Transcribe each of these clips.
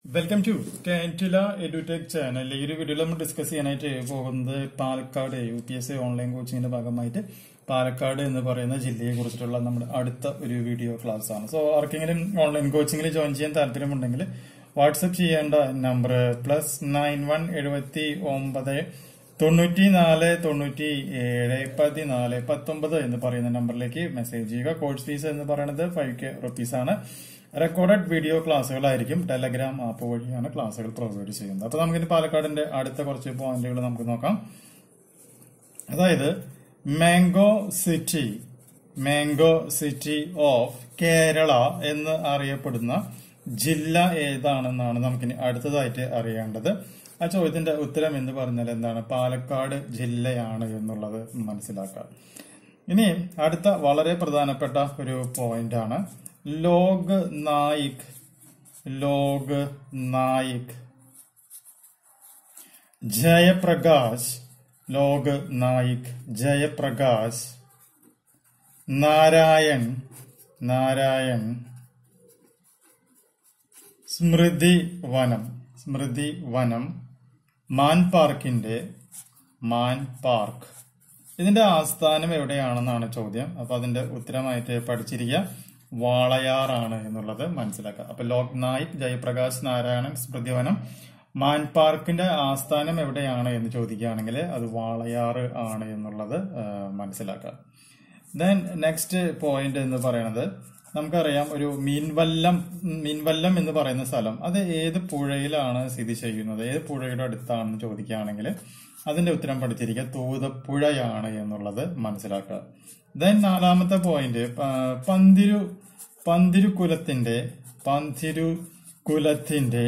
welcome to കാൻറ്റില edutech channel ഈ ഒരു വീഡിയോയിൽ നമ്മൾ ഡിസ്കസ് ചെയ്യാനായിട്ട് പോകുന്നത് Palakkad U P S C online കോച്ചിങ്ങിന്റെ ഭാഗമായിട്ട് പാലക്കാട് എന്ന് പറയുന്ന ജില്ലയെ കുറിച്ചിട്ടുള്ള നമ്മുടെ അടുത്ത ഒരു വീഡിയോ ക്ലാസ് ആണ് സോ ആർക്കെങ്കിലും ഓൺലൈൻ കോച്ചിങ്ങിൽ ജോയിൻ ചെയ്യാൻ താല്പര്യമുണ്ടെങ്കിൽ വാട്സപ്പ് ചെയ്യേണ്ട നമ്പർ പ്ലസ് നയൻ വൺ എഴുപത്തി ഒമ്പത് തൊണ്ണൂറ്റി നാല് തൊണ്ണൂറ്റി ഏഴ് പതിനാല് പത്തൊമ്പത് എന്ന് പറയുന്ന നമ്പറിലേക്ക് മെസ്സേജ് ചെയ്യുക കോഴ്സ് ഫീസ് എന്ന് പറയുന്നത് ഫൈവ് കെ റുപ്പീസ് ആണ് റെക്കോർഡഡ് വീഡിയോ ക്ലാസ്സുകളായിരിക്കും ടെലഗ്രാം ആപ്പ് വഴിയാണ് ക്ലാസ്സുകൾ പ്രൊവൈഡ് ചെയ്യുന്നത് അപ്പൊ നമുക്കിനി പാലക്കാടിന്റെ അടുത്ത കുറച്ച് പോയിന്റുകൾ നമുക്ക് നോക്കാം അതായത് mango city mango city of Kerala എന്ന് അറിയപ്പെടുന്ന ജില്ല ഏതാണെന്നാണ് നമുക്കിനി അടുത്തതായിട്ട് അറിയേണ്ടത് ആ ചോദ്യത്തിന്റെ ഉത്തരം എന്ന് പറഞ്ഞാൽ എന്താണ് പാലക്കാട് ജില്ലയാണ് എന്നുള്ളത് മനസ്സിലാക്കാം ഇനി അടുത്ത വളരെ പ്രധാനപ്പെട്ട ഒരു പോയിന്റ് ആണ് ലോക് നായിക് ലോക് നായിക് ജയപ്രകാശ് ലോക് നായിക് ജയപ്രകാശ് നാരായൺ നാരായൺ സ്മൃതി വനം സ്മൃതി വനം മാൻ പാർക്കിന്റെ മാൻ പാർക്ക് ഇതിന്റെ ആസ്ഥാനം എവിടെയാണെന്നാണ് ചോദ്യം അപ്പൊ അതിന്റെ ഉത്തരമായിട്ട് പഠിച്ചിരിക്കുക വാളയാറാണ് എന്നുള്ളത് മനസ്സിലാക്കുക അപ്പൊ ലോക് നായിക് ജയപ്രകാശ് നാരായണൻ സ്മൃതിവനം മാൻ പാർക്കിന്റെ ആസ്ഥാനം എവിടെയാണ് എന്ന് ചോദിക്കുകയാണെങ്കിൽ അത് വാളയാറ് ആണ് എന്നുള്ളത് ആ, മനസ്സിലാക്കുക ദെൻ നെക്സ്റ്റ് പോയിന്റ് എന്ന് പറയുന്നത് നമുക്കറിയാം ഒരു മീൻവല്ലം മീൻവല്ലം എന്ന് പറയുന്ന സ്ഥലം അത് ഏത് പുഴയിലാണ് സ്ഥിതി ചെയ്യുന്നത് ഏത് പുഴയുടെ അടുത്താണെന്ന് ചോദിക്കുകയാണെങ്കിൽ അതിന്റെ ഉത്തരം പഠിച്ചിരിക്കുക തൂതപ്പുഴയാണ് എന്നുള്ളത് മനസ്സിലാക്കുക ദെൻ നാലാമത്തെ പോയിന്റ് പന്തിരു പന്തിരുകുലത്തിന്റെ പന്തിരുകുലത്തിന്റെ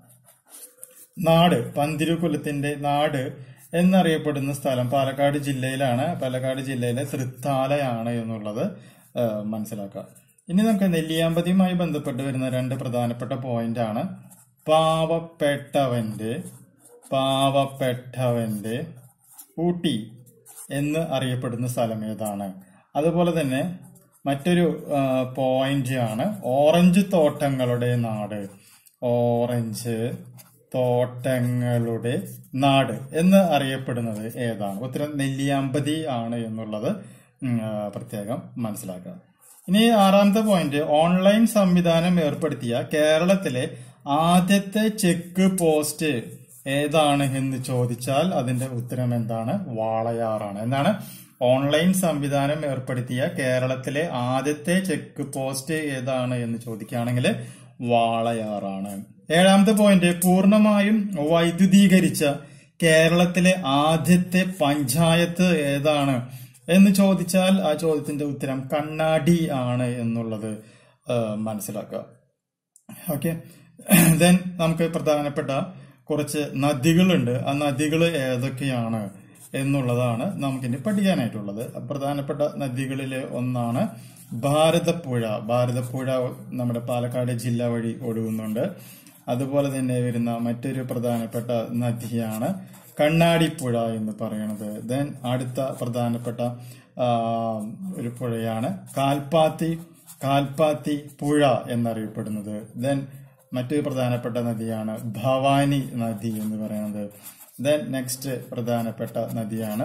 നാട് പന്തിരുകുലത്തിന്റെ നാട് എന്നറിയപ്പെടുന്ന സ്ഥലം പാലക്കാട് ജില്ലയിലാണ് പാലക്കാട് ജില്ലയിലെ തൃത്താലയാണ് എന്നുള്ളത് ആ, മനസ്സിലാക്കുക ഇനി നമുക്ക് നെല്ലിയാമ്പതിയുമായി ബന്ധപ്പെട്ട് വരുന്ന രണ്ട് പ്രധാനപ്പെട്ട പോയിന്റ് ആണ് പാവപ്പെട്ടവന്റെ പാവപ്പെട്ടവന്റെ ഊട്ടി എന്ന് അറിയപ്പെടുന്ന സ്ഥലം ഏതാണ് അതുപോലെ തന്നെ മറ്റൊരു പോയിന്റ് ആണ് ഓറഞ്ച് തോട്ടങ്ങളുടെ നാട് ഓറഞ്ച് തോട്ടങ്ങളുടെ നാട് എന്ന് അറിയപ്പെടുന്നത് ഏതാണ് ഉത്തരം നെല്ലിയാമ്പതി ആണ് എന്നുള്ളത് ഉം, ആ, പ്രത്യേകം മനസ്സിലാക്കുക ഇനി ആറാമത്തെ പോയിന്റ് ഓൺലൈൻ സംവിധാനം ഏർപ്പെടുത്തിയ കേരളത്തിലെ ആദ്യത്തെ ചെക്ക് പോസ്റ്റ് ഏതാണ് എന്ന് ചോദിച്ചാൽ അതിന്റെ ഉത്തരം എന്താണ് വാളയാറാണ് എന്താണ് ഓൺലൈൻ സംവിധാനം ഏർപ്പെടുത്തിയ കേരളത്തിലെ ആദ്യത്തെ ചെക്ക് പോസ്റ്റ് ഏതാണ് എന്ന് ചോദിക്കുകയാണെങ്കിൽ വാളയാറാണ് ഏഴാമത്തെ പോയിന്റ് പൂർണ്ണമായും വൈദ്യുതീകരിച്ച കേരളത്തിലെ ആദ്യത്തെ പഞ്ചായത്ത് ഏതാണ് എന്ന് ചോദിച്ചാൽ ആ ചോദ്യത്തിന്റെ ഉത്തരം കണ്ണാടി ആണ് എന്നുള്ളത് ആ, മനസ്സിലാക്കുക ഓക്കെ ദെൻ നമുക്ക് പ്രധാനപ്പെട്ട കുറച്ച് നദികളുണ്ട് ആ നദികൾ ഏതൊക്കെയാണ് എന്നുള്ളതാണ് നമുക്കിനി പഠിക്കാനായിട്ടുള്ളത് പ്രധാനപ്പെട്ട നദികളിലെ ഒന്നാണ് ഭാരതപ്പുഴ ഭാരതപ്പുഴ നമ്മുടെ പാലക്കാട് ജില്ല വഴി ഒഴുകുന്നുണ്ട് അതുപോലെ തന്നെ വരുന്ന മറ്റൊരു പ്രധാനപ്പെട്ട നദിയാണ് കണ്ണാടിപ്പുഴ എന്ന് പറയുന്നത് ദെൻ അടുത്ത പ്രധാനപ്പെട്ട ആ, ഒരു പുഴയാണ് കാൽപ്പാത്തി കാൽപ്പാത്തി പുഴ എന്നറിയപ്പെടുന്നത് ദെൻ മറ്റൊരു പ്രധാനപ്പെട്ട നദിയാണ് ഭവാനി നദി എന്ന് പറയുന്നത് ദെൻ നെക്സ്റ്റ് പ്രധാനപ്പെട്ട നദിയാണ്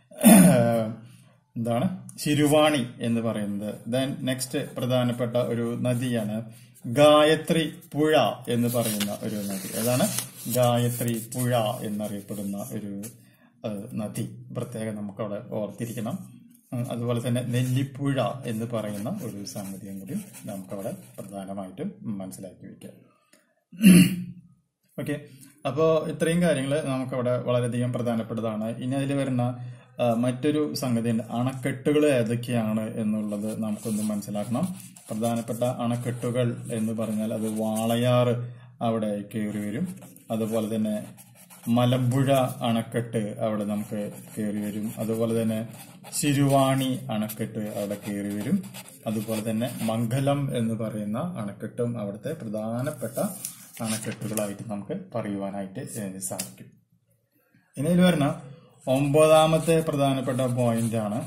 എന്താണ് ശിരുവാണി എന്ന് പറയുന്നത് ദെൻ നെക്സ്റ്റ് പ്രധാനപ്പെട്ട ഒരു നദിയാണ് ഗായത്രി പുഴ എന്ന് പറയുന്ന ഒരു നദി ഏതാണ് ഗായത്രി പുഴ എന്നറിയപ്പെടുന്ന ഒരു ഏഹ്, നദി പ്രത്യേകം നമുക്കവിടെ ഓർത്തിരിക്കണം ഉം, അതുപോലെ തന്നെ നെല്ലിപ്പുഴ എന്ന് പറയുന്ന ഒരു സംഗതിയും കൂടി നമുക്കവിടെ പ്രധാനമായിട്ടും മനസ്സിലാക്കി വെക്കാം ഓക്കെ അപ്പോൾ ഇത്രയും കാര്യങ്ങൾ നമുക്കവിടെ വളരെയധികം പ്രധാനപ്പെട്ടതാണ് ഇനി അതിൽ വരുന്ന ആ, മറ്റൊരു സംഗതിയുണ്ട് അണക്കെട്ടുകൾ ഏതൊക്കെയാണ് എന്നുള്ളത് നമുക്കൊന്ന് മനസ്സിലാക്കണം പ്രധാനപ്പെട്ട അണക്കെട്ടുകൾ എന്ന് പറഞ്ഞാൽ അത് വാളയാറ് അവിടെ കയറി വരും അതുപോലെ തന്നെ മലമ്പുഴ അണക്കെട്ട് അവിടെ നമുക്ക് കയറി വരും അതുപോലെ തന്നെ ശിരുവാണി അണക്കെട്ട് അവിടെ കയറി വരും അതുപോലെ തന്നെ മംഗലം എന്ന് പറയുന്ന അണക്കെട്ടും അവിടുത്തെ പ്രധാനപ്പെട്ട അണക്കെട്ടുകളായിട്ട് നമുക്ക് പറയുവാനായിട്ട് ഏഹ്, സാധിക്കും ഇനി ഇതിൽ വരുന്ന ഒമ്പതാമത്തെ പ്രധാനപ്പെട്ട പോയിന്റ് ആണ്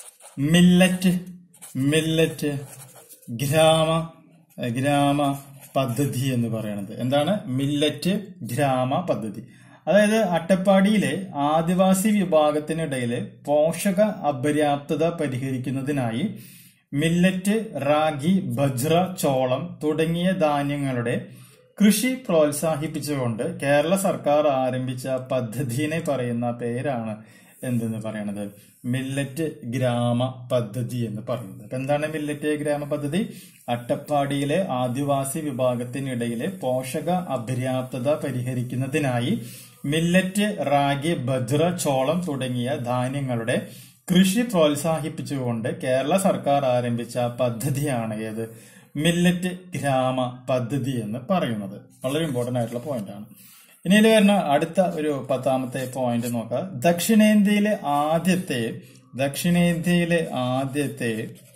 മില്ലറ്റ് മില്ലറ്റ് ഗ്രാമ ഗ്രാമ പദ്ധതി എന്ന് പറയുന്നത് എന്താണ് മില്ലറ്റ് ഗ്രാമ പദ്ധതി അതായത് അട്ടപ്പാടിയിലെ ആദിവാസി വിഭാഗത്തിനിടയിലെ പോഷക അപര്യാപ്തത പരിഹരിക്കുന്നതിനായി മില്ലറ്റ് റാഗി ബജ്ര ചോളം തുടങ്ങിയ ധാന്യങ്ങളുടെ കൃഷി പ്രോത്സാഹിപ്പിച്ചുകൊണ്ട് കേരള സർക്കാർ ആരംഭിച്ച പദ്ധതിനെ പറയുന്ന പേരാണ് എന്തെന്ന് പറയണത് മില്ലറ്റ് ഗ്രാമ പദ്ധതി എന്ന് പറയുന്നത് അപ്പൊ എന്താണ് മില്ലറ്റ് ഗ്രാമ പദ്ധതി അട്ടപ്പാടിയിലെ ആദിവാസി വിഭാഗത്തിനിടയിലെ പോഷക അപര്യാപ്തത പരിഹരിക്കുന്നതിനായി മില്ലറ്റ് റാഗി ബജ്ര ചോളം തുടങ്ങിയ ധാന്യങ്ങളുടെ കൃഷി പ്രോത്സാഹിപ്പിച്ചുകൊണ്ട് കേരള സർക്കാർ ആരംഭിച്ച പദ്ധതിയാണ് ഏത് മില്ലറ്റ് ഗ്രാമ പദ്ധതി എന്ന് പറയുന്നത് വളരെ ഇമ്പോർട്ടന്റ് ആയിട്ടുള്ള പോയിന്റ് ആണ് ഇനി ഇതിൽ വരുന്ന അടുത്ത ഒരു പത്താമത്തെ പോയിന്റ് നോക്കാം ദക്ഷിണേന്ത്യയിലെ ആദ്യത്തെ ദക്ഷിണേന്ത്യയിലെ ആദ്യത്തെ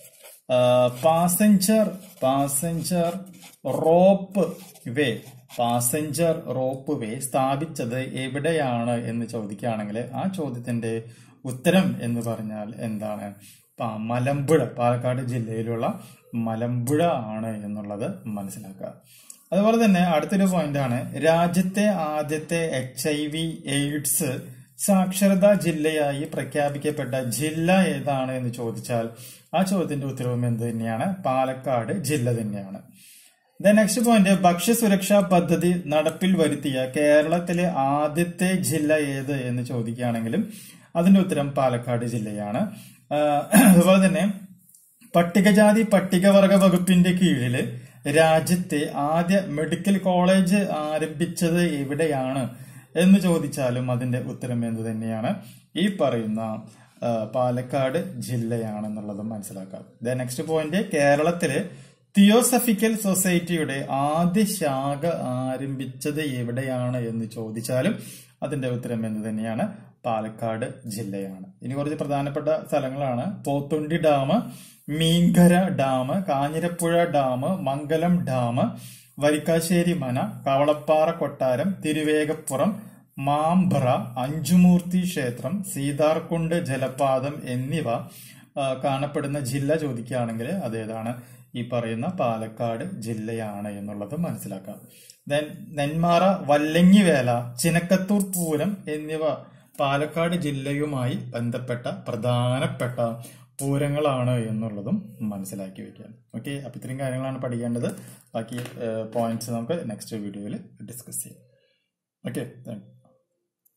passenger passenger rope way passenger rope way സ്ഥാപിച്ചത് എവിടെയാണ് എന്ന് ചോദിക്കുകയാണെങ്കിൽ ആ ചോദ്യത്തിന്റെ ഉത്തരം എന്ന് പറഞ്ഞാൽ എന്താണ് പ- മലമ്പുഴ പാലക്കാട് ജില്ലയിലുള്ള മലമ്പുഴ ആണ് എന്നുള്ളത് മനസ്സിലാക്കുക അതുപോലെ തന്നെ അടുത്തൊരു പോയിന്റ് ആണ് രാജ്യത്തെ ആദ്യത്തെ എച്ച് ഐ വി എയ്ഡ്സ് സാക്ഷരതാ ജില്ലയായി പ്രഖ്യാപിക്കപ്പെട്ട ജില്ല ഏതാണ് എന്ന് ചോദിച്ചാൽ ആ ചോദ്യത്തിന്റെ ഉത്തരവും എന്ത് തന്നെയാണ് പാലക്കാട് ജില്ല തന്നെയാണ് ദ നെക്സ്റ്റ് പോയിന്റ് ഭക്ഷ്യസുരക്ഷാ പദ്ധതി നടപ്പിൽ വരുത്തിയ കേരളത്തിലെ ആദ്യത്തെ ജില്ല ഏത് എന്ന് ചോദിക്കുകയാണെങ്കിലും അതിന്റെ ഉത്തരം പാലക്കാട് ജില്ലയാണ് ആഹ് അതുപോലെ തന്നെ പട്ടികജാതി പട്ടികവർഗ വകുപ്പിന്റെ കീഴിൽ രാജ്യത്തെ ആദ്യ മെഡിക്കൽ കോളേജ് ആരംഭിച്ചത് എവിടെയാണ് എന്ന് ചോദിച്ചാലും അതിന്റെ ഉത്തരം എന്ത് തന്നെയാണ് ഈ പറയുന്ന ആ, പാലക്കാട് ജില്ലയാണെന്നുള്ളത് മനസ്സിലാക്കാം ദ നെക്സ്റ്റ് പോയിന്റ് കേരളത്തിലെ തിയോസഫിക്കൽ സൊസൈറ്റിയുടെ ആദ്യ ശാഖ ആരംഭിച്ചത് എവിടെയാണ് എന്ന് ചോദിച്ചാലും അതിന്റെ ഉത്തരം എന്ത് തന്നെയാണ് പാലക്കാട് ജില്ലയാണ് ഇനി കുറച്ച് പ്രധാനപ്പെട്ട സ്ഥലങ്ങളാണ് Pothundi dam Meenkara dam Kanjirapuzha dam Mangalam dam Varikkasseri മന കവളപ്പാറ കൊട്ടാരം തിരുവേഗപ്പുറം മാമ്പ്ര അഞ്ചുമൂർത്തി ക്ഷേത്രം സീതാർകുണ്ട് ജലപാതം എന്നിവ ആ, കാണപ്പെടുന്ന ജില്ല ചോദിക്കുകയാണെങ്കിൽ അതേതാണ് ഈ പറയുന്ന പാലക്കാട് ജില്ലയാണ് എന്നുള്ളത് മനസ്സിലാക്കാം ദെൻ നെന്മാറ വല്ലങ്ങിവേല ചിനക്കത്തൂർ പൂരം എന്നിവ പാലക്കാട് ജില്ലയുമായി ബന്ധപ്പെട്ട പ്രധാനപ്പെട്ട പൂരങ്ങളാണ് എന്നുള്ളതും മനസ്സിലാക്കി വെക്കുക ഓക്കെ അപ്പൊ ഇത്രയും കാര്യങ്ങളാണ് പഠിക്കേണ്ടത് ബാക്കി പോയിന്റ്സ് നമുക്ക് നെക്സ്റ്റ് വീഡിയോയിൽ ഡിസ്കസ് ചെയ്യാം ഓക്കെ താങ്ക്